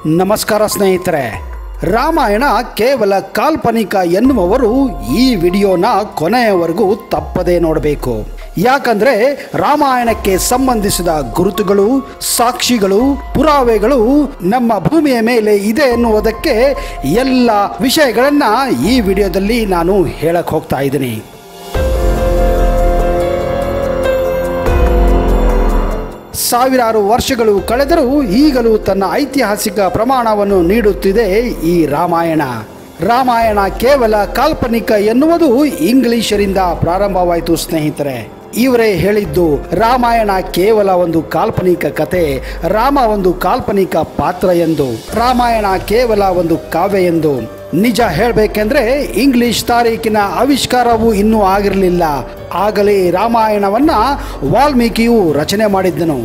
ನಮಸ್ಕಾರ ಸ್ನೇಹಿತರೆ ರಾಮಾಯಣ ಕೇವಲ ಕಾಲ್ಪನಿಕ ಎನ್ನುವವರು ಈ ವಿಡಿಯೋನ ಕೊನೆಯವರೆಗೂ ತಪ್ಪದೇ ನೋಡಬೇಕು ಯಾಕಂದ್ರೆ ರಾಮಾಯಣಕ್ಕೆ ಸಂಬಂಧಿಸಿದ ಗುರುತುಗಳು ಸಾಕ್ಷಿಗಳು ಪುರಾವೆಗಳು ನಮ್ಮ ಭೂಮಿಯ ಮೇಲೆ ಇದೆ ಎನ್ನುವುದಕ್ಕೆ ಎಲ್ಲ ವಿಷಯಗಳನ್ನ ಈ ವಿಡಿಯೋದಲ್ಲಿ ನಾನು ಹೇಳಕ್ ಹೋಗ್ತಾ ಇದ್ದೀನಿ ಸಾವಿರಾರು ವರ್ಷಗಳು ಕಳೆದರೂ ಈಗಲೂ ತನ್ನ ಐತಿಹಾಸಿಕ ಪ್ರಮಾಣವನ್ನು ನೀಡುತ್ತಿದೆ ಈ ರಾಮಾಯಣ ರಾಮಾಯಣ ಕೇವಲ ಕಾಲ್ಪನಿಕ ಎನ್ನುವುದು ಇಂಗ್ಲಿಷರಿಂದ ಪ್ರಾರಂಭವಾಯಿತು ಸ್ನೇಹಿತರೆ ಇವರೇ ಹೇಳಿದ್ದು ರಾಮಾಯಣ ಕೇವಲ ಒಂದು ಕಾಲ್ಪನಿಕ ಕತೆ ರಾಮ ಒಂದು ಕಾಲ್ಪನಿಕ ಪಾತ್ರ ಎಂದು ರಾಮಾಯಣ ಕೇವಲ ಒಂದು ಕಾವ್ಯ ಎಂದು ನಿಜ ಹೇಳಬೇಕೆಂದ್ರೆ ಇಂಗ್ಲಿಷ್ ತಾರೀಕಿನ ಆವಿಷ್ಕಾರವೂ ಇನ್ನೂ ಆಗಿರಲಿಲ್ಲ ಆಗಲೇ ರಾಮಾಯಣವನ್ನ ವಾಲ್ಮೀಕಿಯು ರಚನೆ ಮಾಡಿದ್ದನು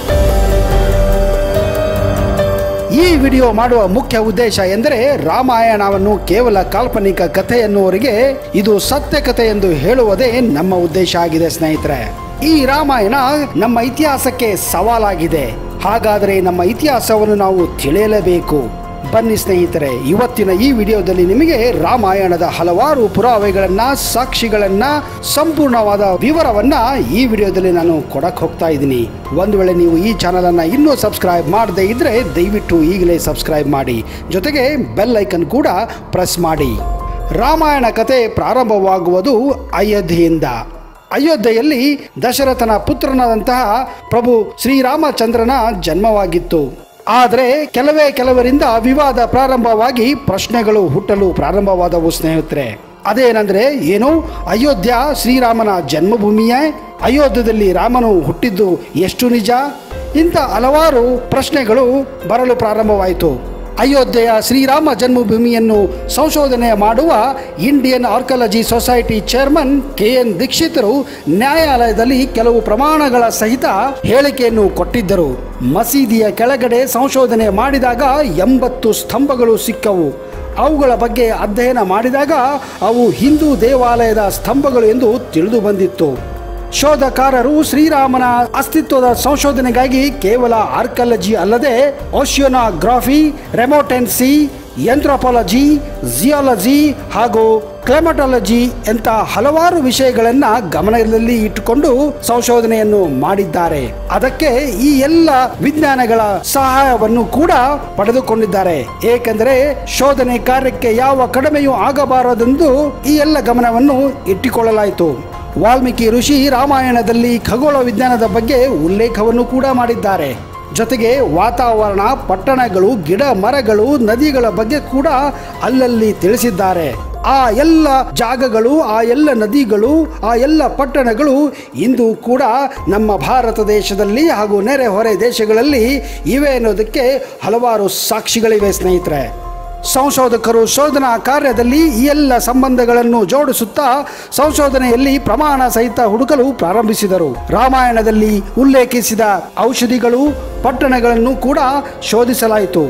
ಈ ವಿಡಿಯೋ ಮಾಡುವ ಮುಖ್ಯ ಉದ್ದೇಶ ಎಂದರೆ ರಾಮಾಯಣವನ್ನು ಕೇವಲ ಕಾಲ್ಪನಿಕ ಕಥೆ ಎನ್ನುವರಿಗೆ ಇದು ಸತ್ಯ ಕಥೆ ಎಂದು ಹೇಳುವುದೇ ನಮ್ಮ ಉದ್ದೇಶ ಆಗಿದೆ ಸ್ನೇಹಿತರೆ ಈ ರಾಮಾಯಣ ನಮ್ಮ ಇತಿಹಾಸಕ್ಕೆ ಸವಾಲಾಗಿದೆ ಹಾಗಾದರೆ ನಮ್ಮ ಇತಿಹಾಸವನ್ನು ನಾವು ತಿಳಿಯಲೇಬೇಕು ಬನ್ನಿ ಸ್ನೇಹಿತರೆ ಇವತ್ತಿನ ಈ ವಿಡಿಯೋದಲ್ಲಿ ನಿಮಗೆ ರಾಮಾಯಣದ ಹಲವಾರು ಪುರಾವೆಗಳನ್ನ ಸಾಕ್ಷಿಗಳನ್ನ ಸಂಪೂರ್ಣವಾದ ವಿವರವನ್ನ ಈ ವಿಡಿಯೋದಲ್ಲಿ ನಾನು ಕೊಡಕ್ ಹೋಗ್ತಾ ಇದ್ದೀನಿ ಒಂದು ವೇಳೆ ನೀವು ಈ ಚಾನಲ್ ಅನ್ನ ಇನ್ನೂ ಸಬ್ಸ್ಕ್ರೈಬ್ ಮಾಡದೇ ಇದ್ರೆ ದಯವಿಟ್ಟು ಈಗಲೇ ಸಬ್ಸ್ಕ್ರೈಬ್ ಮಾಡಿ ಜೊತೆಗೆ ಬೆಲ್ ಐಕನ್ ಕೂಡ ಪ್ರೆಸ್ ಮಾಡಿ ರಾಮಾಯಣ ಕತೆ ಪ್ರಾರಂಭವಾಗುವುದು ಅಯೋಧ್ಯೆಯಿಂದ ಅಯೋಧ್ಯೆಯಲ್ಲಿ ದಶರಥನ ಪುತ್ರನಾದಂತಹ ಪ್ರಭು ಶ್ರೀರಾಮಚಂದ್ರನ ಜನ್ಮವಾಗಿತ್ತು ಆದರೆ ಕೆಲವೇ ಕೆಲವರಿಂದ ವಿವಾದ ಪ್ರಾರಂಭವಾಗಿ ಪ್ರಶ್ನೆಗಳು ಹುಟ್ಟಲು ಪ್ರಾರಂಭವಾದವು ಸ್ನೇಹಿತರೆ ಅದೇನೆಂದ್ರೆ ಏನು ಅಯೋಧ್ಯ ಶ್ರೀರಾಮನ ಜನ್ಮಭೂಮಿಯೇ ಅಯೋಧ್ಯದಲ್ಲಿ ರಾಮನು ಹುಟ್ಟಿದ್ದು ಎಷ್ಟು ನಿಜ ಇಂಥ ಹಲವಾರು ಪ್ರಶ್ನೆಗಳು ಬರಲು ಪ್ರಾರಂಭವಾಯಿತು ಅಯೋಧ್ಯೆಯ ಶ್ರೀರಾಮ ಜನ್ಮಭೂಮಿಯನ್ನು ಸಂಶೋಧನೆ ಮಾಡುವ Indian archaeology society chairman K N ದೀಕ್ಷಿತರು ನ್ಯಾಯಾಲಯದಲ್ಲಿ ಕೆಲವು ಪ್ರಮಾಣಗಳ ಸಹಿತ ಹೇಳಿಕೆಯನ್ನು ಕೊಟ್ಟಿದ್ದರು ಮಸೀದಿಯ ಕೆಳಗಡೆ ಸಂಶೋಧನೆ ಮಾಡಿದಾಗ ಎಂಬತ್ತು ಸ್ತಂಭಗಳು ಸಿಕ್ಕವು ಅವುಗಳ ಬಗ್ಗೆ ಅಧ್ಯಯನ ಮಾಡಿದಾಗ ಅವು ಹಿಂದೂ ದೇವಾಲಯದ ಸ್ತಂಭಗಳು ಎಂದು ತಿಳಿದು ಬಂದಿತ್ತು ಶೋಧಕಾರರು ಶ್ರೀರಾಮನ ಅಸ್ತಿತ್ವದ ಸಂಶೋಧನೆಗಾಗಿ ಕೇವಲ ಆರ್ಕಾಲಜಿ ಅಲ್ಲದೆ ಓಶಿಯೋನಾಗ್ರಾಫಿ ರೆಮೋಟೆನ್ಸಿ ಎಂಥ್ರೋಪಾಲಜಿ ಜಿಯಾಲಜಿ ಹಾಗೂ ಕ್ಲೆಮಟಾಲಜಿ ಎಂತ ಹಲವಾರು ವಿಷಯಗಳನ್ನ ಗಮನದಲ್ಲಿ ಇಟ್ಟುಕೊಂಡು ಸಂಶೋಧನೆಯನ್ನು ಮಾಡಿದ್ದಾರೆ ಅದಕ್ಕೆ ಈ ಎಲ್ಲ ವಿಜ್ಞಾನಗಳ ಸಹಾಯವನ್ನು ಕೂಡ ಪಡೆದುಕೊಂಡಿದ್ದಾರೆ ಏಕೆಂದರೆ ಶೋಧನೆ ಕಾರ್ಯಕ್ಕೆ ಯಾವ ಕಡಿಮೆಯೂ ಆಗಬಾರದೆಂದು ಈ ಎಲ್ಲ ಗಮನವನ್ನು ಇಟ್ಟುಕೊಳ್ಳಲಾಯಿತು ವಾಲ್ಮೀಕಿ ಋಷಿ ರಾಮಾಯಣದಲ್ಲಿ ಖಗೋಳ ವಿಜ್ಞಾನದ ಬಗ್ಗೆ ಉಲ್ಲೇಖವನ್ನು ಕೂಡ ಮಾಡಿದ್ದಾರೆ ಜೊತೆಗೆ ವಾತಾವರಣ ಪಟ್ಟಣಗಳು ಗಿಡ ಮರಗಳು ನದಿಗಳ ಬಗ್ಗೆ ಕೂಡ ಅಲ್ಲಲ್ಲಿ ತಿಳಿಸಿದ್ದಾರೆ ಆ ಎಲ್ಲ ಜಾಗಗಳು ಆ ಎಲ್ಲ ನದಿಗಳು ಆ ಎಲ್ಲ ಪಟ್ಟಣಗಳು ಇಂದು ಕೂಡ ನಮ್ಮ ಭಾರತ ದೇಶದಲ್ಲಿ ಹಾಗೂ ನೆರೆಹೊರೆ ದೇಶಗಳಲ್ಲಿ ಇವೆ ಅನ್ನೋದಕ್ಕೆ ಹಲವಾರು ಸಾಕ್ಷಿಗಳಿವೆ ಸ್ನೇಹಿತರೆ ಸಂಶೋಧಕರು ಶೋಧನಾ ಕಾರ್ಯದಲ್ಲಿ ಈ ಎಲ್ಲ ಸಂಬಂಧಗಳನ್ನು ಜೋಡಿಸುತ್ತಾ ಸಂಶೋಧನೆಯಲ್ಲಿ ಪ್ರಮಾಣ ಸಹಿತ ಹುಡುಕಲು ಪ್ರಾರಂಭಿಸಿದರು ರಾಮಾಯಣದಲ್ಲಿ ಉಲ್ಲೇಖಿಸಿದ ಔಷಧಿಗಳು ಪಟ್ಟಣಗಳನ್ನು ಕೂಡ ಶೋಧಿಸಲಾಯಿತು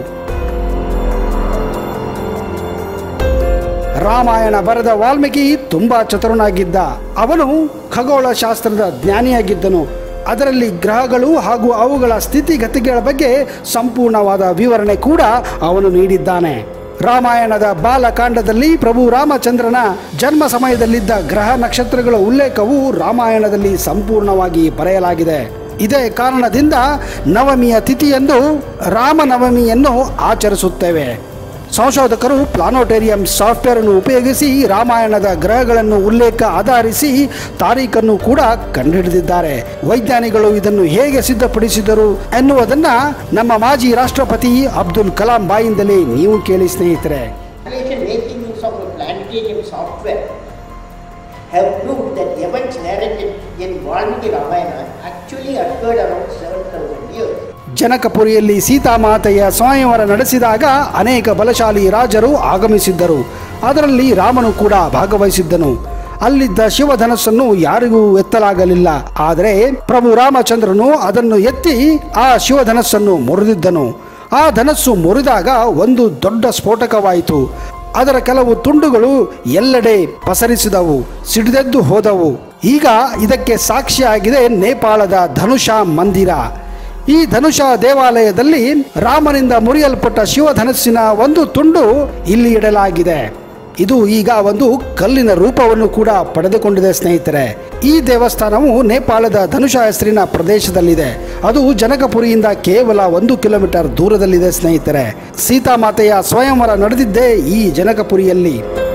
ರಾಮಾಯಣ ಬರೆದ ವಾಲ್ಮೀಕಿ ತುಂಬಾ ಚತುರನಾಗಿದ್ದ ಅವನು ಖಗೋಳ ಶಾಸ್ತ್ರದ ಜ್ಞಾನಿಯಾಗಿದ್ದನು ಅದರಲ್ಲಿ ಗ್ರಹಗಳು ಹಾಗೂ ಅವುಗಳ ಸ್ಥಿತಿಗತಿಗಳ ಬಗ್ಗೆ ಸಂಪೂರ್ಣವಾದ ವಿವರಣೆ ಕೂಡ ಅವನು ನೀಡಿದ್ದಾನೆ ರಾಮಾಯಣದ ಬಾಲಕಾಂಡದಲ್ಲಿ ಪ್ರಭು ರಾಮಚಂದ್ರನ ಜನ್ಮ ಸಮಯದಲ್ಲಿದ್ದ ಗ್ರಹ ನಕ್ಷತ್ರಗಳ ಉಲ್ಲೇಖವು ರಾಮಾಯಣದಲ್ಲಿ ಸಂಪೂರ್ಣವಾಗಿ ಬರೆಯಲಾಗಿದೆ ಇದೇ ಕಾರಣದಿಂದ ನವಮಿಯ ತಿಥಿಯಂದು ರಾಮನವಮಿಯನ್ನು ಆಚರಿಸುತ್ತೇವೆ ಸಂಶೋಧಕರು ಪ್ಲಾನೋಟೇರಿಯಂ ಸಾಫ್ಟ್ವೇರ್ ಅನ್ನು ಉಪಯೋಗಿಸಿ ರಾಮಾಯಣದ ಗ್ರಹಗಳನ್ನು ಉಲ್ಲೇಖ ಆಧರಿಸಿ ತಾರೀಖನ್ನು ಕೂಡ ಕಂಡುಹಿಡಿದಿದ್ದಾರೆ ವೈಜ್ಞಾನಿಗಳು ಇದನ್ನು ಹೇಗೆ ಸಿದ್ಧಪಡಿಸಿದರು ಎನ್ನುವುದನ್ನ ನಮ್ಮ ಮಾಜಿ ರಾಷ್ಟ್ರಪತಿ ಅಬ್ದುಲ್ ಕಲಾಂ ಬಾಯಿಂದಲೇ ನೀವು ಕೇಳಿ ಸ್ನೇಹಿತರೆ Calculation making use of a planetarium software have proved that events narrated in Valmiki Ramayana actually occurred around 7,000 years. ಜನಕಪುರಿಯಲ್ಲಿ ಸೀತಾಮಾತೆಯ ಸ್ವಯಂವರ ನಡೆಸಿದಾಗ ಅನೇಕ ಬಲಶಾಲಿ ರಾಜರು ಆಗಮಿಸಿದ್ದರು ಅದರಲ್ಲಿ ರಾಮನು ಕೂಡ ಭಾಗವಹಿಸಿದ್ದನು ಅಲ್ಲಿದ್ದ ಶಿವಧನಸ್ಸನ್ನು ಯಾರಿಗೂ ಎತ್ತಲಾಗಲಿಲ್ಲ ಆದರೆ ಪ್ರಭು ರಾಮಚಂದ್ರನು ಅದನ್ನು ಎತ್ತಿ ಆ ಶಿವಧನಸ್ಸನ್ನು ಮುರಿದಿದ್ದನು ಆ ಧನಸ್ಸು ಮುರಿದಾಗ ಒಂದು ದೊಡ್ಡ ಸ್ಫೋಟಕವಾಯಿತು ಅದರ ಕೆಲವು ತುಂಡುಗಳು ಎಲ್ಲೆಡೆ ಪಸರಿಸಿದವು ಸಿಡಿದೆದ್ದು ಹೋದವು ಈಗ ಇದಕ್ಕೆ ಸಾಕ್ಷಿಯಾಗಿದೆ ನೇಪಾಳದ ಧನುಷಾ ಮಂದಿರ ಈ ಧನುಷ ದೇವಾಲಯದಲ್ಲಿ ರಾಮನಿಂದ ಮುರಿಯಲ್ಪಟ್ಟ ಶಿವಧನಸ್ಸಿನ ಒಂದು ತುಂಡು ಇಲ್ಲಿ ಇಡಲಾಗಿದೆ ಇದು ಈಗ ಒಂದು ಕಲ್ಲಿನ ರೂಪವನ್ನು ಕೂಡ ಪಡೆದುಕೊಂಡಿದೆ ಸ್ನೇಹಿತರೆ ಈ ದೇವಸ್ಥಾನವು ನೇಪಾಳದ ಧನುಷ ಹೆಸರಿನ ಪ್ರದೇಶದಲ್ಲಿದೆ ಅದು ಜನಕಪುರಿಯಿಂದ ಕೇವಲ ಒಂದು ಕಿಲೋಮೀಟರ್ ದೂರದಲ್ಲಿದೆ ಸ್ನೇಹಿತರೆ ಸೀತಾಮಾತೆಯ ಸ್ವಯಂವರ ನಡೆದಿದ್ದೇ ಈ ಜನಕಪುರಿಯಲ್ಲಿ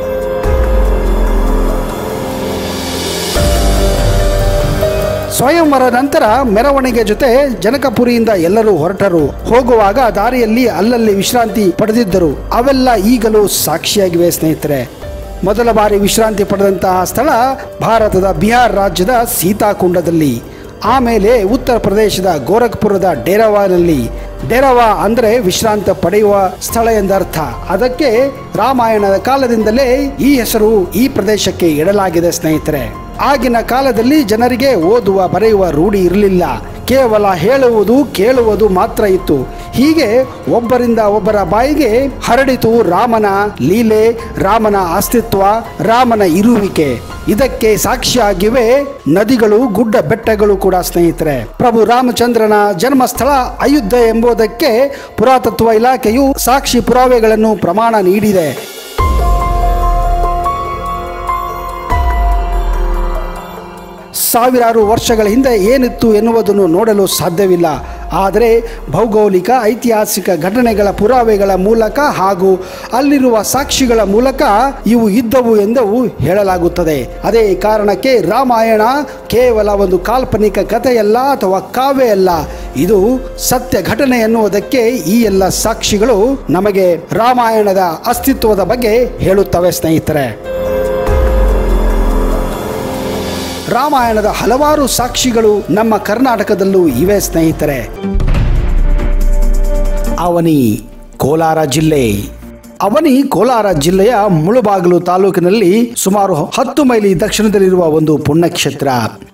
ಸ್ವಯಂವರ ನಂತರ ಮೆರವಣಿಗೆ ಜೊತೆ ಜನಕಪುರಿಯಿಂದ ಎಲ್ಲರೂ ಹೊರಟರು ಹೋಗುವಾಗ ದಾರಿಯಲ್ಲಿ ಅಲ್ಲಲ್ಲಿ ವಿಶ್ರಾಂತಿ ಪಡೆದಿದ್ದರು ಅವೆಲ್ಲ ಈಗಲೂ ಸಾಕ್ಷಿಯಾಗಿವೆ ಸ್ನೇಹಿತರೆ ಮೊದಲ ಬಾರಿ ವಿಶ್ರಾಂತಿ ಪಡೆದಂತಹ ಸ್ಥಳ ಭಾರತದ ಬಿಹಾರ್ ರಾಜ್ಯದ ಸೀತಾಕುಂಡದಲ್ಲಿ ಆಮೇಲೆ ಉತ್ತರ ಪ್ರದೇಶದ ಗೋರಖ್ಪುರದ ಡೇರವಾನಲ್ಲಿ ಡೇರವಾ ಅಂದರೆ ವಿಶ್ರಾಂತ ಪಡೆಯುವ ಸ್ಥಳ ಎಂದರ್ಥ ಅದಕ್ಕೆ ರಾಮಾಯಣದ ಕಾಲದಿಂದಲೇ ಈ ಹೆಸರು ಈ ಪ್ರದೇಶಕ್ಕೆ ಇಡಲಾಗಿದೆ ಸ್ನೇಹಿತರೆ ಆಗಿನ ಕಾಲದಲ್ಲಿ ಜನರಿಗೆ ಓದುವ ಬರೆಯುವ ರೂಢಿ ಇರಲಿಲ್ಲ ಕೇವಲ ಹೇಳುವುದು ಕೇಳುವುದು ಮಾತ್ರ ಇತ್ತು ಹೀಗೆ ಒಬ್ಬರಿಂದ ಒಬ್ಬರ ಬಾಯಿಗೆ ಹರಡಿತು ರಾಮನ ಲೀಲೆ ರಾಮನ ಅಸ್ತಿತ್ವ ರಾಮನ ಇರುವಿಕೆ ಇದಕ್ಕೆ ಸಾಕ್ಷಿಯಾಗಿವೆ ನದಿಗಳು ಗುಡ್ಡ ಬೆಟ್ಟಗಳು ಕೂಡ ಸ್ನೇಹಿತರೆ ಪ್ರಭು ರಾಮಚಂದ್ರನ ಜನ್ಮಸ್ಥಳ ಅಯೋಧ್ಯೆ ಎಂಬುದಕ್ಕೆ ಪುರಾತತ್ವ ಇಲಾಖೆಯು ಸಾಕ್ಷಿ ಪುರಾವೆಗಳನ್ನು ಪ್ರಮಾಣ ನೀಡಿದೆ ಸಾವಿರಾರು ವರ್ಷಗಳ ಹಿಂದೆ ಏನಿತ್ತು ಎನ್ನುವುದನ್ನು ನೋಡಲು ಸಾಧ್ಯವಿಲ್ಲ ಆದರೆ ಭೌಗೋಳಿಕ ಐತಿಹಾಸಿಕ ಘಟನೆಗಳ ಪುರಾವೆಗಳ ಮೂಲಕ ಹಾಗೂ ಅಲ್ಲಿರುವ ಸಾಕ್ಷಿಗಳ ಮೂಲಕ ಇವು ಇದ್ದವು ಎಂದು ಹೇಳಲಾಗುತ್ತದೆ ಅದೇ ಕಾರಣಕ್ಕೆ ರಾಮಾಯಣ ಕೇವಲ ಒಂದು ಕಾಲ್ಪನಿಕ ಕಥೆಯಲ್ಲ ಅಥವಾ ಕಾವ್ಯ ಅಲ್ಲ ಇದು ಸತ್ಯ ಘಟನೆ ಎನ್ನುವುದಕ್ಕೆ ಈ ಎಲ್ಲ ಸಾಕ್ಷಿಗಳು ನಮಗೆ ರಾಮಾಯಣದ ಅಸ್ತಿತ್ವದ ಬಗ್ಗೆ ಹೇಳುತ್ತವೆ ಸ್ನೇಹಿತರೆ ರಾಮಾಯಣದ ಹಲವಾರು ಸಾಕ್ಷಿಗಳು ನಮ್ಮ ಕರ್ನಾಟಕದಲ್ಲೂ ಇವೆ ಸ್ನೇಹಿತರೆ ಅವನಿ ಕೋಲಾರ ಜಿಲ್ಲೆ ಅವನಿ ಕೋಲಾರ ಜಿಲ್ಲೆಯ ಮುಳುಬಾಗಿಲು ತಾಲೂಕಿನಲ್ಲಿ ಸುಮಾರು ಹತ್ತು ಮೈಲಿ ದಕ್ಷಿಣದಲ್ಲಿರುವ ಒಂದು ಪುಣ್ಯಕ್ಷೇತ್ರ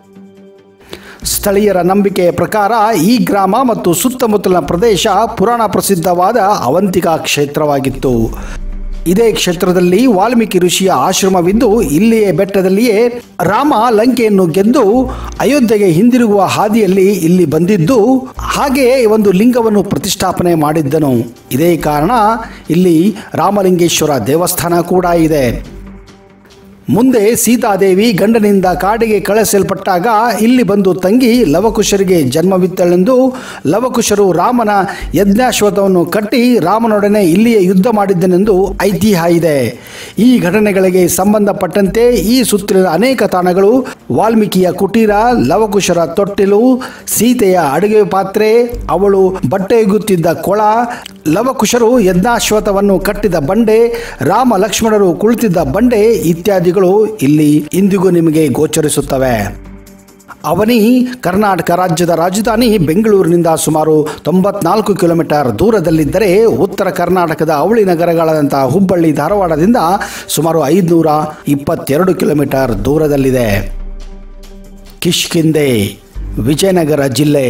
ಸ್ಥಳೀಯರ ನಂಬಿಕೆಯ ಪ್ರಕಾರ ಈ ಗ್ರಾಮ ಮತ್ತು ಸುತ್ತಮುತ್ತಲಿನ ಪ್ರದೇಶ ಪುರಾಣ ಪ್ರಸಿದ್ಧವಾದ ಅವಂತಿಕಾ ಕ್ಷೇತ್ರವಾಗಿತ್ತು ಇದೇ ಕ್ಷೇತ್ರದಲ್ಲಿ ವಾಲ್ಮೀಕಿ ಋಷಿಯ ಆಶ್ರಮವಿದ್ದು ಇಲ್ಲಿಯೇ ಬೆಟ್ಟದಲ್ಲಿಯೇ ರಾಮ ಲಂಕೆಯನ್ನು ಗೆದ್ದು ಅಯೋಧ್ಯೆಗೆ ಹಿಂದಿರುಗುವ ಹಾದಿಯಲ್ಲಿ ಇಲ್ಲಿ ಬಂದಿದ್ದು ಹಾಗೆಯೇ ಒಂದು ಲಿಂಗವನ್ನು ಪ್ರತಿಷ್ಠಾಪನೆ ಮಾಡಿದ್ದನು ಇದೇ ಕಾರಣ ಇಲ್ಲಿ ರಾಮಲಿಂಗೇಶ್ವರ ದೇವಸ್ಥಾನ ಕೂಡ ಇದೆ ಮುಂದೆ ಸೀತಾದೇವಿ ಗಂಡನಿಂದ ಕಾಡಿಗೆ ಕಳಿಸಲ್ಪಟ್ಟಾಗ ಇಲ್ಲಿ ಬಂದು ತಂಗಿ ಲವಕುಶರಿಗೆ ಜನ್ಮವಿತ್ತಳೆಂದು ಲವಕುಶರು ರಾಮನ ಯಜ್ಞಾಶ್ವತವನ್ನು ಕಟ್ಟಿ ರಾಮನೊಡನೆ ಇಲ್ಲಿಯೇ ಯುದ್ಧ ಮಾಡಿದ್ದನೆಂದು ಐತಿಹ್ಯ ಇದೆ ಈ ಘಟನೆಗಳಿಗೆ ಸಂಬಂಧಪಟ್ಟಂತೆ ಈ ಸುತ್ತಲಿನ ಅನೇಕ ತಾಣಗಳು ವಾಲ್ಮೀಕಿಯ ಕುಟೀರ ಲವಕುಶರ ತೊಟ್ಟಿಲು ಸೀತೆಯ ಅಡುಗೆ ಪಾತ್ರೆ ಅವಳು ಬಟ್ಟೆಯುಗುತ್ತಿದ್ದ ಕೊಳ ಲವಕುಶರು ಯಜ್ಞಾಶ್ವತವನ್ನು ಕಟ್ಟಿದ ಬಂಡೆ ರಾಮ ಲಕ್ಷ್ಮಣರು ಕುಳಿತಿದ್ದ ಬಂಡೆ ಇತ್ಯಾದಿಗಳು ಇಲ್ಲಿ ಇಂದಿಗೂ ನಿಮಗೆ ಗೋಚರಿಸುತ್ತವೆ ಅವನಿ ಕರ್ನಾಟಕ ರಾಜ್ಯದ ರಾಜಧಾನಿ ಬೆಂಗಳೂರಿನಿಂದ ಸುಮಾರು ತೊಂಬತ್ನಾಲ್ಕು ಕಿಲೋಮೀಟರ್ ದೂರದಲ್ಲಿದ್ದರೆ ಉತ್ತರ ಕರ್ನಾಟಕದ ಅವಳಿ ನಗರಗಳಾದಂಥ ಹುಬ್ಬಳ್ಳಿ ಧಾರವಾಡದಿಂದ ಸುಮಾರು ಐದುನೂರ ಇಪ್ಪತ್ತೆರಡು ಕಿಲೋಮೀಟರ್ ದೂರದಲ್ಲಿದೆ ಕಿಷ್ಕಿಂದೆ ವಿಜಯನಗರ ಜಿಲ್ಲೆ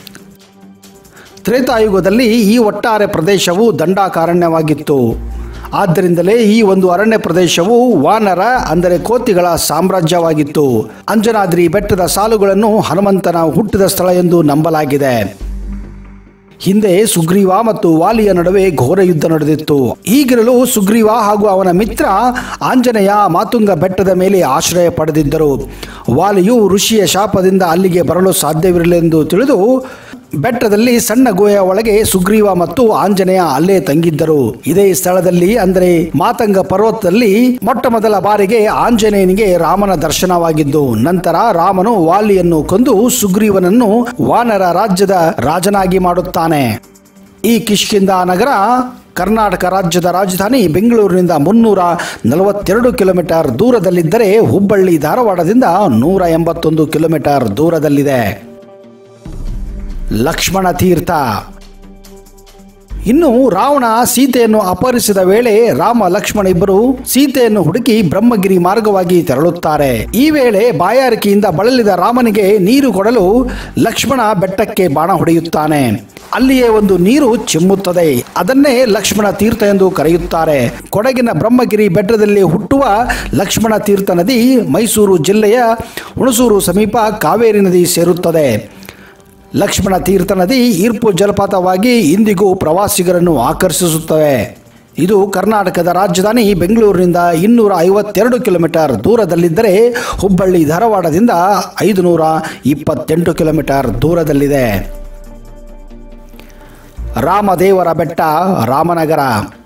ತ್ರೇತಾಯುಗದಲ್ಲಿ ಈ ಒಟ್ಟಾರೆ ಪ್ರದೇಶವು ದಂಡಾಕಾರಣ್ಯವಾಗಿತ್ತು ಆದ್ದರಿಂದಲೇ ಈ ಒಂದು ಅರಣ್ಯ ಪ್ರದೇಶವು ವಾನರ ಅಂದರೆ ಕೋತಿಗಳ ಸಾಮ್ರಾಜ್ಯವಾಗಿತ್ತು ಅಂಜನಾದ್ರಿ ಬೆಟ್ಟದ ಸಾಲುಗಳನ್ನು ಹನುಮಂತನ ಹುಟ್ಟಿದ ಸ್ಥಳ ಎಂದು ನಂಬಲಾಗಿದೆ ಹಿಂದೆ ಸುಗ್ರೀವ ಮತ್ತು ವಾಲಿಯ ನಡುವೆ ಘೋರ ಯುದ್ಧ ನಡೆದಿತ್ತು ಹೀಗಿರಲು ಸುಗ್ರೀವ ಹಾಗೂ ಅವನ ಮಿತ್ರ ಆಂಜನೇಯ ಮಾತುಂಗ ಬೆಟ್ಟದ ಮೇಲೆ ಆಶ್ರಯ ಪಡೆದಿದ್ದರು ವಾಲಿಯು ಋಷಿಯ ಶಾಪದಿಂದ ಅಲ್ಲಿಗೆ ಬರಲು ಸಾಧ್ಯವಿರಲೆಂದು ತಿಳಿದು ಬೆಟ್ಟದಲ್ಲಿ ಸಣ್ಣ ಗುಹೆಯ ಒಳಗೆ ಸುಗ್ರೀವ ಮತ್ತು ಆಂಜನೇಯ ಅಲ್ಲೇ ತಂಗಿದ್ದರು ಇದೇ ಸ್ಥಳದಲ್ಲಿ ಅಂದರೆ ಮಾತಂಗ ಪರ್ವತದಲ್ಲಿ ಮೊಟ್ಟ ಮೊದಲ ಬಾರಿಗೆ ಆಂಜನೇಯನಿಗೆ ರಾಮನ ದರ್ಶನವಾಗಿದ್ದು ನಂತರ ರಾಮನು ವಾಲಿಯನ್ನು ಕೊಂದು ಸುಗ್ರೀವನನ್ನು ವಾನರ ರಾಜ್ಯದ ರಾಜನಾಗಿ ಮಾಡುತ್ತಾನೆ ಈ ಕಿಷ್ಕಿಂದ ನಗರ ಕರ್ನಾಟಕ ರಾಜ್ಯದ ರಾಜಧಾನಿ ಬೆಂಗಳೂರಿನಿಂದ ಮುನ್ನೂರ ನಲವತ್ತೆರಡು ಕಿಲೋಮೀಟರ್ ದೂರದಲ್ಲಿದ್ದರೆ ಹುಬ್ಬಳ್ಳಿ ಧಾರವಾಡದಿಂದ ನೂರ ಎಂಬತ್ತೊಂದು ಕಿಲೋಮೀಟರ್ ದೂರದಲ್ಲಿದೆ ಲಕ್ಷ್ಮಣ ತೀರ್ಥ ಇನ್ನು ರಾವಣ ಸೀತೆಯನ್ನು ಅಪಹರಿಸಿದ ವೇಳೆ ರಾಮ ಲಕ್ಷ್ಮಣ ಇಬ್ಬರು ಸೀತೆಯನ್ನು ಹುಡುಕಿ ಬ್ರಹ್ಮಗಿರಿ ಮಾರ್ಗವಾಗಿ ತೆರಳುತ್ತಾರೆ ಈ ವೇಳೆ ಬಾಯಾರಿಕೆಯಿಂದ ಬಳಲಿದ ರಾಮನಿಗೆ ನೀರು ಕೊಡಲು ಲಕ್ಷ್ಮಣ ಬೆಟ್ಟಕ್ಕೆ ಬಾಣ ಹೊಡೆಯುತ್ತಾನೆ ಅಲ್ಲಿಯೇ ಒಂದು ನೀರು ಚಿಮ್ಮುತ್ತದೆ ಅದನ್ನೇ ಲಕ್ಷ್ಮಣ ತೀರ್ಥ ಎಂದು ಕರೆಯುತ್ತಾರೆ ಕೊಡಗಿನ ಬ್ರಹ್ಮಗಿರಿ ಬೆಟ್ಟದಲ್ಲಿ ಹುಟ್ಟುವ ಲಕ್ಷ್ಮಣ ತೀರ್ಥ ನದಿ ಮೈಸೂರು ಜಿಲ್ಲೆಯ ಹುಣಸೂರು ಸಮೀಪ ಕಾವೇರಿ ನದಿ ಸೇರುತ್ತದೆ ಲಕ್ಷ್ಮಣ ತೀರ್ಥ ನದಿ ಈರ್ಪು ಜಲಪಾತವಾಗಿ ಇಂದಿಗೂ ಪ್ರವಾಸಿಗರನ್ನು ಆಕರ್ಷಿಸುತ್ತವೆ ಇದು ಕರ್ನಾಟಕದ ರಾಜಧಾನಿ ಬೆಂಗಳೂರಿನಿಂದ ಇನ್ನೂರ ಐವತ್ತೆರಡು ಕಿಲೋಮೀಟರ್ ದೂರದಲ್ಲಿದ್ದರೆ ಹುಬ್ಬಳ್ಳಿ ಧಾರವಾಡದಿಂದ ಐದುನೂರ ಇಪ್ಪತ್ತೆಂಟು ಕಿಲೋಮೀಟರ್ ದೂರದಲ್ಲಿದೆ ರಾಮದೇವರ ಬೆಟ್ಟ ರಾಮನಗರ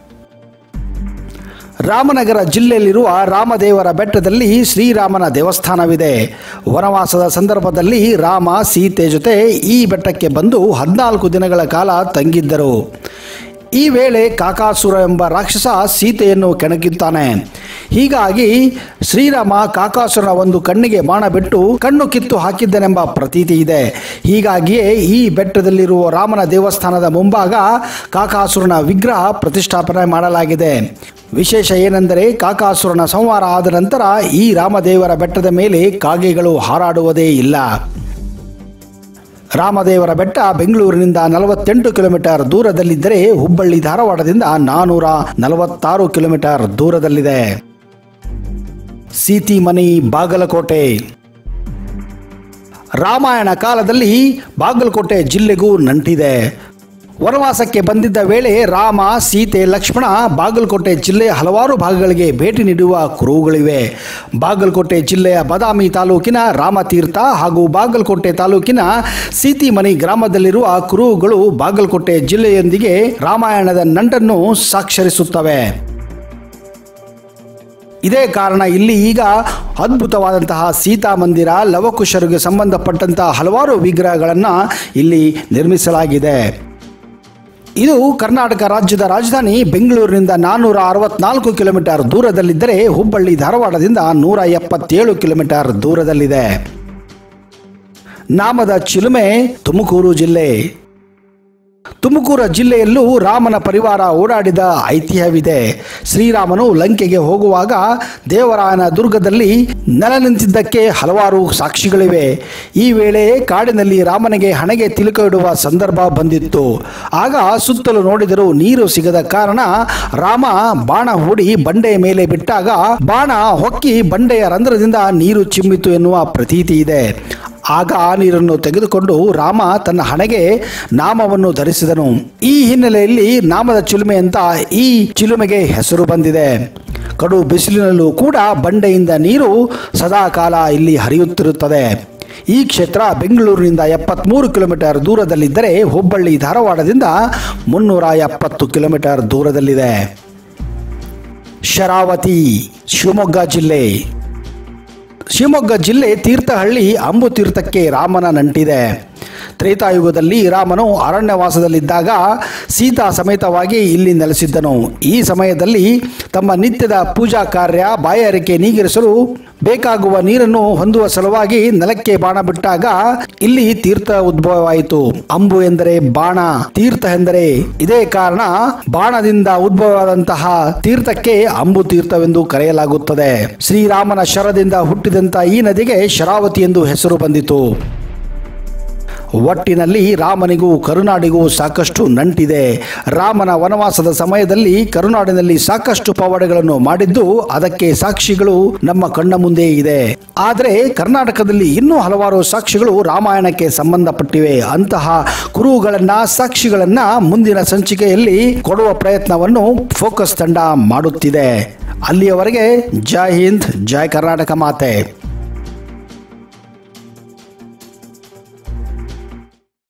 ರಾಮನಗರ ಜಿಲ್ಲೆಯಲ್ಲಿರುವ ರಾಮದೇವರ ಬೆಟ್ಟದಲ್ಲಿ ಶ್ರೀರಾಮನ ದೇವಸ್ಥಾನವಿದೆ ವನವಾಸದ ಸಂದರ್ಭದಲ್ಲಿ ರಾಮ ಸೀತೆ ಜೊತೆ ಈ ಬೆಟ್ಟಕ್ಕೆ ಬಂದು ಹದಿನಾಲ್ಕು ದಿನಗಳ ಕಾಲ ತಂಗಿದ್ದರು ಈ ವೇಳೆ ಕಾಕಾಸುರ ಎಂಬ ರಾಕ್ಷಸ ಸೀತೆಯನ್ನು ಕೆಣಕುತ್ತಾನೆ ಹೀಗಾಗಿ ಶ್ರೀರಾಮ ಕಾಕಾಸುರನ ಒಂದು ಕಣ್ಣಿಗೆ ಬಾಣ ಬಿಟ್ಟು ಕಣ್ಣು ಕಿತ್ತು ಹಾಕಿದ್ದನೆಂಬ ಪ್ರತೀತಿ ಇದೆ ಹೀಗಾಗಿಯೇ ಈ ಬೆಟ್ಟದಲ್ಲಿರುವ ರಾಮನ ದೇವಸ್ಥಾನದ ಮುಂಭಾಗ ಕಾಕಾಸುರನ ವಿಗ್ರಹ ಪ್ರತಿಷ್ಠಾಪನೆ ಮಾಡಲಾಗಿದೆ ವಿಶೇಷ ಏನೆಂದರೆ ಕಾಕಾಸುರನ ಸಂಹಾರ ಆದ ನಂತರ ಈ ರಾಮದೇವರ ಬೆಟ್ಟದ ಮೇಲೆ ಕಾಗೆಗಳು ಹಾರಾಡುವುದೇ ಇಲ್ಲ ರಾಮದೇವರ ಬೆಟ್ಟ ಬೆಂಗಳೂರಿನಿಂದ ನಲವತ್ತೆಂಟು ಕಿಲೋಮೀಟರ್ ದೂರದಲ್ಲಿದ್ದರೆ ಹುಬ್ಬಳ್ಳಿ ಧಾರವಾಡದಿಂದ ನಾನೂರ ನಲವತ್ತಾರು ಕಿಲೋಮೀಟರ್ ದೂರದಲ್ಲಿದೆ ಸೀತಿಮನಿ ಬಾಗಲಕೋಟೆ ರಾಮಾಯಣ ಕಾಲದಲ್ಲಿ ಬಾಗಲಕೋಟೆ ಜಿಲ್ಲೆಗೂ ನಂಟಿದೆ ವನವಾಸಕ್ಕೆ ಬಂದಿದ್ದ ವೇಳೆ ರಾಮ ಸೀತೆ ಲಕ್ಷ್ಮಣ ಬಾಗಲಕೋಟೆ ಜಿಲ್ಲೆಯ ಹಲವಾರು ಭಾಗಗಳಿಗೆ ಭೇಟಿ ನೀಡುವ ಕುರುಹುಗಳಿವೆ ಬಾಗಲಕೋಟೆ ಜಿಲ್ಲೆಯ ಬಾದಾಮಿ ತಾಲೂಕಿನ ರಾಮತೀರ್ಥ ಹಾಗೂ ಬಾಗಲಕೋಟೆ ತಾಲೂಕಿನ ಸೀತಿಮನಿ ಗ್ರಾಮದಲ್ಲಿರುವ ಕುರುಹುಗಳು ಬಾಗಲಕೋಟೆ ಜಿಲ್ಲೆಯೊಂದಿಗೆ ರಾಮಾಯಣದ ನಂಟನ್ನು ಸಾಕ್ಷರಿಸುತ್ತವೆ ಇದೇ ಕಾರಣ ಇಲ್ಲಿ ಈಗ ಅದ್ಭುತವಾದಂತಹ ಸೀತಾ ಮಂದಿರ ಲವಕುಶರಿಗೆ ಸಂಬಂಧಪಟ್ಟಂತಹ ಹಲವಾರು ವಿಗ್ರಹಗಳನ್ನು ಇಲ್ಲಿ ನಿರ್ಮಿಸಲಾಗಿದೆ ಇದು ಕರ್ನಾಟಕ ರಾಜ್ಯದ ರಾಜಧಾನಿ ಬೆಂಗಳೂರಿನಿಂದ ನಾನ್ನೂರ ಅರವತ್ನಾಲ್ಕು ಕಿಲೋಮೀಟರ್ ದೂರದಲ್ಲಿದ್ದರೆ ಹುಬ್ಬಳ್ಳಿ ಧಾರವಾಡದಿಂದ ನೂರ ಎಪ್ಪತ್ತೇಳು ಕಿಲೋಮೀಟರ್ ದೂರದಲ್ಲಿದೆ ನಾಮದ ಚಿಲುಮೆ ತುಮಕೂರು ಜಿಲ್ಲೆ ತುಮಕೂರು ಜಿಲ್ಲೆಯಲ್ಲೂ ರಾಮನ ಪರಿವಾರ ಓಡಾಡಿದ ಐತಿಹ್ಯವಿದೆ ಶ್ರೀರಾಮನು ಲಂಕೆಗೆ ಹೋಗುವಾಗ ದೇವರಾಯನ ದುರ್ಗದಲ್ಲಿ ನೆಲ ನಿಂತಿದ್ದಕ್ಕೆ ಹಲವಾರು ಸಾಕ್ಷಿಗಳಿವೆ ಈ ವೇಳೆ ಕಾಡಿನಲ್ಲಿ ರಾಮನಿಗೆ ಹಣೆಗೆ ತಿಲಕ ಇಡುವ ಸಂದರ್ಭ ಬಂದಿತ್ತು ಆಗ ಸುತ್ತಲೂ ನೋಡಿದರೂ ನೀರು ಸಿಗದ ಕಾರಣ ರಾಮ ಬಾಣ ಹೂಡಿ ಬಂಡೆಯ ಮೇಲೆ ಬಿಟ್ಟಾಗ ಬಾಣ ಹೊಕ್ಕಿ ಬಂಡೆಯ ರಂಧ್ರದಿಂದ ನೀರು ಚಿಮ್ಮಿತು ಎನ್ನುವ ಪ್ರತೀತಿ ಇದೆ ಆಗ ಆ ನೀರನ್ನು ತೆಗೆದುಕೊಂಡು ರಾಮ ತನ್ನ ಹಣೆಗೆ ನಾಮವನ್ನು ಧರಿಸಿದನು ಈ ಹಿನ್ನೆಲೆಯಲ್ಲಿ ನಾಮದ ಚಿಲುಮೆ ಅಂತ ಈ ಚಿಲುಮೆಗೆ ಹೆಸರು ಬಂದಿದೆ ಕಡು ಬಿಸಿಲಿನಲ್ಲೂ ಕೂಡ ಬಂಡೆಯಿಂದ ನೀರು ಸದಾಕಾಲ ಇಲ್ಲಿ ಹರಿಯುತ್ತಿರುತ್ತದೆ ಈ ಕ್ಷೇತ್ರ ಬೆಂಗಳೂರಿನಿಂದ ಎಪ್ಪತ್ತ್ಮೂರು ಕಿಲೋಮೀಟರ್ ದೂರದಲ್ಲಿದ್ದರೆ ಹುಬ್ಬಳ್ಳಿ ಧಾರವಾಡದಿಂದ ಮುನ್ನೂರ ಎಪ್ಪತ್ತು ಕಿಲೋಮೀಟರ್ ದೂರದಲ್ಲಿದೆ ಶರಾವತಿ ಶಿವಮೊಗ್ಗ ಜಿಲ್ಲೆ ಶಿವಮೊಗ್ಗ ಜಿಲ್ಲೆ ತೀರ್ಥಹಳ್ಳಿ ಅಂಬು ತೀರ್ಥಕ್ಕೆ ರಾಮನ ನಂಟಿದೆ ತ್ರೇತಾಯುಗದಲ್ಲಿ ರಾಮನು ಅರಣ್ಯವಾಸದಲ್ಲಿದ್ದಾಗ ಸೀತಾ ಸಮೇತವಾಗಿ ಇಲ್ಲಿ ನೆಲೆಸಿದ್ದನು ಈ ಸಮಯದಲ್ಲಿ ತಮ್ಮ ನಿತ್ಯದ ಪೂಜಾ ಕಾರ್ಯ ಬಾಯಾರಿಕೆ ನೀಗಿರಿಸಲು ಬೇಕಾಗುವ ನೀರನ್ನು ಹೊಂದುವ ಸಲುವಾಗಿ ನೆಲಕ್ಕೆ ಬಾಣ ಬಿಟ್ಟಾಗ ಇಲ್ಲಿ ತೀರ್ಥ ಉದ್ಭವವಾಯಿತು ಅಂಬು ಎಂದರೆ ಬಾಣ ತೀರ್ಥ ಎಂದರೆ ಇದೇ ಕಾರಣ ಬಾಣದಿಂದ ಉದ್ಭವವಾದಂತಹ ತೀರ್ಥಕ್ಕೆ ಅಂಬು ತೀರ್ಥವೆಂದು ಕರೆಯಲಾಗುತ್ತದೆ ಶ್ರೀರಾಮನ ಶರದಿಂದ ಹುಟ್ಟಿದಂತ ಈ ನದಿಗೆ ಶರಾವತಿ ಎಂದು ಹೆಸರು ಬಂದಿತು ಒಟ್ಟಿನಲ್ಲಿ ರಾಮನಿಗೂ ಕರುನಾಡಿಗೂ ಸಾಕಷ್ಟು ನಂಟಿದೆ ರಾಮನ ವನವಾಸದ ಸಮಯದಲ್ಲಿ ಕರುನಾಡಿನಲ್ಲಿ ಸಾಕಷ್ಟು ಪವಾಡಗಳನ್ನು ಮಾಡಿದ್ದು ಅದಕ್ಕೆ ಸಾಕ್ಷಿಗಳು ನಮ್ಮ ಕಣ್ಣ ಮುಂದೆ ಇದೆ ಆದರೆ ಕರ್ನಾಟಕದಲ್ಲಿ ಇನ್ನೂ ಹಲವಾರು ಸಾಕ್ಷಿಗಳು ರಾಮಾಯಣಕ್ಕೆ ಸಂಬಂಧಪಟ್ಟಿವೆ ಅಂತಹ ಕುರುಹುಗಳನ್ನ ಸಾಕ್ಷಿಗಳನ್ನ ಮುಂದಿನ ಸಂಚಿಕೆಯಲ್ಲಿ ಕೊಡುವ ಪ್ರಯತ್ನವನ್ನು ಫೋಕಸ್ ತಂಡ ಮಾಡುತ್ತಿದೆ ಅಲ್ಲಿಯವರೆಗೆ ಜೈ ಹಿಂದ್ ಜೈ ಕರ್ನಾಟಕ ಮಾತೆ